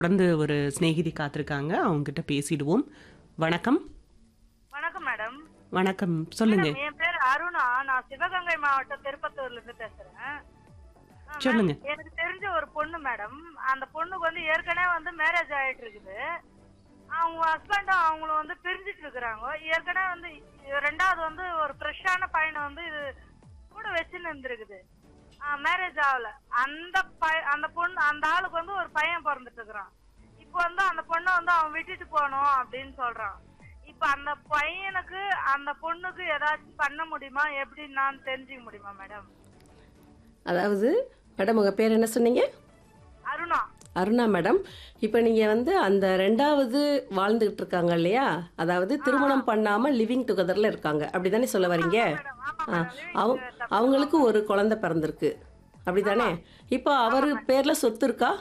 தொடர்ந்து ஒரு சிநேகிதி காத்திருக்காங்க அவங்க கிட்ட பேசிடுவோம் வணக்கம் வணக்கம் மேடம் வணக்கம் சொல்லுங்க மேடம், என் பேர் அருணா நான் சிவகங்கை மாவட்டம் திருப்பத்தூர்ல இருந்து பேசுறேன் ஆ, சொல்லுங்க. மேடம், எனக்கு தெரிஞ்ச ஒரு பொண்ணு மேடம் அந்த பொண்ணுக்கு வந்து ஏற்கனவே வந்து மேரேஜ் ஆயிட்டு இருக்குது அவங்க ஹஸ்பண்டும் அவங்களும் வந்து பிரிஞ்சிட்டு இருக்கிறாங்க ஏற்கனவே வந்து ரெண்டாவது வந்து ஒரு ஃப்ரெஷ்ஷான பையனை வந்து இது கூட வச்சுன்னு இருந்திருக்குது மேரேஜ் ஆகல அந்த பை அந்த பொண்ணு அந்த ஆளுக்கு வந்து ஒரு பையன் பிறந்துட்டு இருக்கிறான் இப்போ வந்து அந்த பொண்ணை வந்து அவன் விட்டுட்டு போகணும் அப்படின்னு சொல்றான் இப்ப அந்த பையனுக்கு அந்த பொண்ணுக்கு ஏதாச்சும் பண்ண முடியுமா எப்படி நான் தெரிஞ்சுக்க முடியுமா மேடம் அதாவது மேடம் உங்கள் பேர் என்ன சொன்னீங்க அருணா அருணா மேடம் இப்போ நீங்கள் வந்து அந்த ரெண்டாவது வாழ்ந்துகிட்டு இருக்காங்க இல்லையா அதாவது திருமணம் பண்ணாமல் லிவிங் டுகெதரில் இருக்காங்க அப்படி தானே சொல்ல வரீங்க ஆ அவங்க அவங்களுக்கு ஒரு குழந்தை பிறந்திருக்கு அப்படி தானே இப்போ அவர் பேரில் சொத்து இருக்கா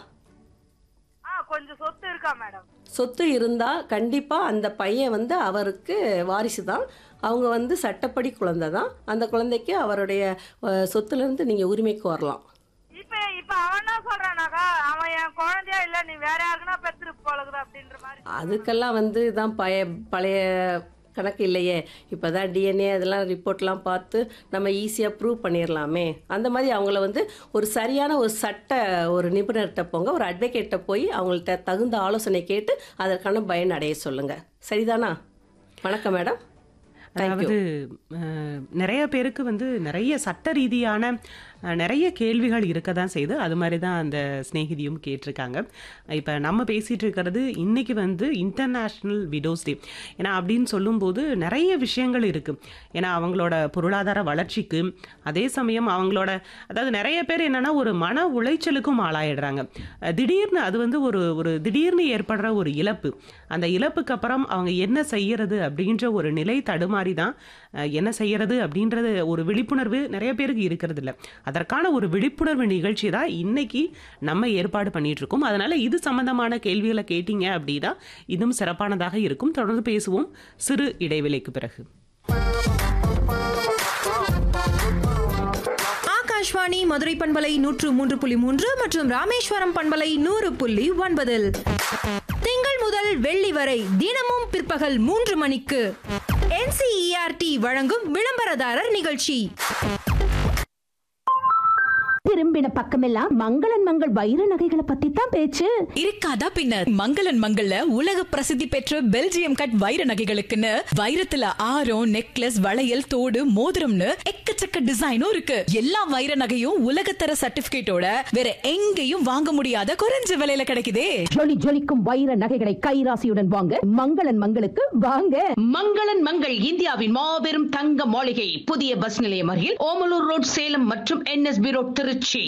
ஆ கொஞ்சம் சொத்து இருக்கா மேடம் சொத்து இருந்தால் கண்டிப்பாக அந்த பையன் வந்து அவருக்கு வாரிசு தான் அவங்க வந்து சட்டப்படி குழந்தை தான் அந்த குழந்தைக்கு அவருடைய அஹ், சொத்துலேருந்து நீங்கள் உரிமைக்கு வரலாம் இப்ப இப்ப அவன் என்ன சொல்றானாக்கா அவன் என் குழந்தையா இல்ல நீ வேற யாருக்குன்னா பெத்துரு போலகுது அப்படின்ற மாதிரி அதுக்கெல்லாம் வந்து தான் பழைய பழைய கணக்கு இல்லையே இப்போ தான் டிஎன்ஏ அதெல்லாம் ரிப்போர்ட்லாம் பார்த்து நம்ம ஈஸியாக ப்ரூவ் பண்ணிடலாமே அந்த மாதிரி அவங்கள வந்து ஒரு சரியான ஒரு சட்ட ஒரு நிபுணர்கிட்ட போங்க ஒரு அட்வொகேட்டை போய் அவங்கள்ட்ட தகுந்த ஆலோசனை கேட்டு அதற்கான பயன் அடைய சொல்லுங்கள் சரிதானா வணக்கம் மேடம் அதாவது அஹ், நிறைய பேருக்கு வந்து நிறைய சட்ட ரீதியான அஹ், நிறைய கேள்விகள் இருக்க தான் செய்யுது அது மாதிரி தான் அந்த சிநேகிதியும் கேட்டிருக்காங்க இப்போ நம்ம பேசிகிட்டு இருக்கிறது இன்னைக்கு வந்து இன்டர்நேஷ்னல் விடோஸ் டே ஏன்னா அப்படின்னு சொல்லும்போது நிறைய விஷயங்கள் இருக்குது ஏன்னா அவங்களோட பொருளாதார வளர்ச்சிக்கு அதே சமயம் அவங்களோட அதாவது நிறைய பேர் என்னன்னா ஒரு மன உளைச்சலுக்கும் ஆளாயிடுறாங்க அஹ், திடீர்னு அது வந்து ஒரு ஒரு திடீர்னு ஏற்படுற ஒரு இழப்பு அந்த இழப்புக்கு அப்புறம் அவங்க என்ன செய்யறது அப்படின்ற ஒரு நிலை தடுமாறி தான் அஹ், என்ன செய்யறது அப்படின்றது ஒரு விழிப்புணர்வு நிறைய பேருக்கு இருக்கிறது இல்ல அதற்கான ஒரு விழிப்புணர்வு நிகழ்ச்சி தான் இன்னைக்கு நம்ம ஏற்பாடு பண்ணிட்டு இருக்கோம் அதனால இது சம்பந்தமான கேள்விகளை கேட்டீங்க அப்படின்னா இதுவும் சிறப்பானதாக இருக்கும் தொடர்ந்து பேசுவோம் சிறு இடைவேளைக்கு பிறகு ஆகாஷ்வாணி மதுரை பண்பலை நூற்று மூன்று புள்ளி மூன்று மற்றும் ராமேஸ்வரம் பண்பலை நூறு புள்ளி ஒன்பதில் திங்கள் முதல் வெள்ளி வரை தினமும் பிற்பகல் மூன்று மணிக்கு என்சிஇஆர்டி வழங்கும் விளம்பரதாரர் நிகழ்ச்சி திரும்பின பக்கமெல்லாம் மங்களன் மங்கள் வைர நகைகளை பத்தி தான் பேச்சு இருக்காதா பின்ன மங்களன் மங்கள்ல உலக பிரசித்தி பெற்ற பெல்ஜியம் கட் வைர நகைகளுக்குன்னு வைரத்துல ஆரம் நெக்லஸ் வளையல் தோடு மோதிரம்னு எக்கச்சக்க டிசைனும் இருக்கு எல்லா வைர நகையும் உலகத்தர சர்டிபிகேட்டோட வேற எங்கேயும் வாங்க முடியாத குறைஞ்ச விலையில கிடைக்குதே ஜொலி ஜொலிக்கும் வைர நகைகளை கைராசியுடன் வாங்க மங்களன் மங்களுக்கு வாங்க மங்களன் மங்கள் இந்தியாவின் மாபெரும் தங்க மாளிகை புதிய பஸ் நிலையம் அருகில் ஓமலூர் ரோட் சேலம் மற்றும் என்எஸ்பி ரோட் திருச்சி